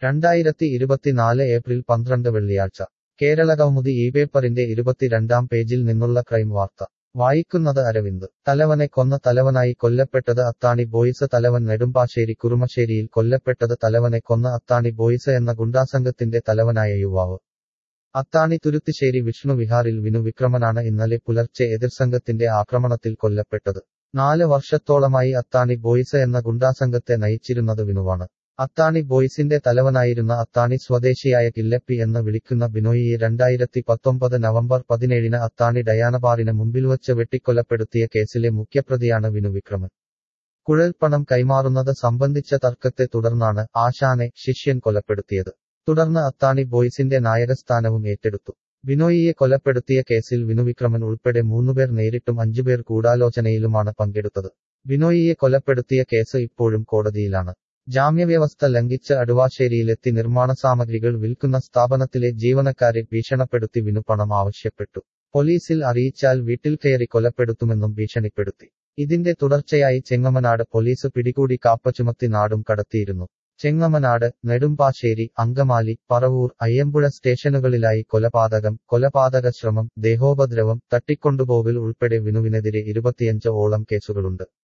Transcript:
രണ്ടായിരത്തി ഇരുപത്തിനാല് ഏപ്രിൽ പന്ത്രണ്ട് വെള്ളിയാഴ്ച കേരളകൗമുദി ഈ പേപ്പറിന്റെ ഇരുപത്തിരണ്ടാം പേജിൽ നിന്നുള്ള ക്രൈം വാർത്ത വായിക്കുന്നത് അരവിന്ദ് തലവനെ കൊന്ന തലവനായി കൊല്ലപ്പെട്ടത് അത്താണി ബോയ്സ് തലവൻ നെടുമ്പാശ്ശേരി കുറുമശ്ശേരിയിൽ കൊല്ലപ്പെട്ടത് തലവനെ കൊന്ന അത്താണി ബോയ്സ് എന്ന ഗുണ്ടാസംഘത്തിന്റെ തലവനായ യുവാവ് അത്താണി തുരുത്തിശ്ശേരി വിഷ്ണു വിഹാറിൽ വിനു വിക്രമനാണ് ഇന്നലെ പുലർച്ചെ എതിർസംഘത്തിന്റെ ആക്രമണത്തിൽ കൊല്ലപ്പെട്ടത് നാല് വർഷത്തോളമായി അത്താണി ബോയ്സ് എന്ന ഗുണ്ടാസംഘത്തെ നയിച്ചിരുന്നത് വിനുവാണ് അത്താണി ബോയ്സിന്റെ തലവനായിരുന്ന അത്താണി സ്വദേശിയായ കില്ലപ്പി എന്ന് വിളിക്കുന്ന ബിനോയിയെ രണ്ടായിരത്തി പത്തൊമ്പത് നവംബർ പതിനേഴിന് അത്താണി ഡയാനബാറിന് മുമ്പിൽ വച്ച് വെട്ടിക്കൊലപ്പെടുത്തിയ കേസിലെ മുഖ്യപ്രതിയാണ് വിനു വിക്രമൻ കുഴൽപ്പണം കൈമാറുന്നത് സംബന്ധിച്ച തർക്കത്തെ തുടർന്നാണ് ആശാനെ ശിഷ്യൻ കൊലപ്പെടുത്തിയത് തുടർന്ന് അത്താണി ബോയ്സിന്റെ നായകസ്ഥാനവും ഏറ്റെടുത്തു ബിനോയിയെ കൊലപ്പെടുത്തിയ കേസിൽ വിനുവിക്രമൻ ഉൾപ്പെടെ മൂന്നുപേർ നേരിട്ടും അഞ്ചുപേർ ഗൂഢാലോചനയിലുമാണ് പങ്കെടുത്തത് ബിനോയിയെ കൊലപ്പെടുത്തിയ കേസ് ഇപ്പോഴും കോടതിയിലാണ് ജാമ്യവ്യവസ്ഥ ലംഘിച്ച് അടുവാശ്ശേരിയിലെത്തി നിർമ്മാണ സാമഗ്രികൾ വിൽക്കുന്ന സ്ഥാപനത്തിലെ ജീവനക്കാരെ ഭീഷണപ്പെടുത്തി വിനു പണം ആവശ്യപ്പെട്ടു പോലീസിൽ അറിയിച്ചാൽ വീട്ടിൽ കയറി കൊലപ്പെടുത്തുമെന്നും ഭീഷണിപ്പെടുത്തി ഇതിന്റെ തുടർച്ചയായി ചെങ്ങമനാട് പോലീസ് പിടികൂടി കാപ്പ ചുമത്തി നാടും കടത്തിയിരുന്നു ചെങ്ങമനാട് നെടുമ്പാശ്ശേരി അങ്കമാലി പറവൂർ അയ്യമ്പുഴ സ്റ്റേഷനുകളിലായി കൊലപാതകം കൊലപാതക ശ്രമം ദേഹോപദ്രവം തട്ടിക്കൊണ്ടുപോകൽ ഉൾപ്പെടെ വിനുവിനെതിരെ ഇരുപത്തിയഞ്ച് ഓളം കേസുകളുണ്ട്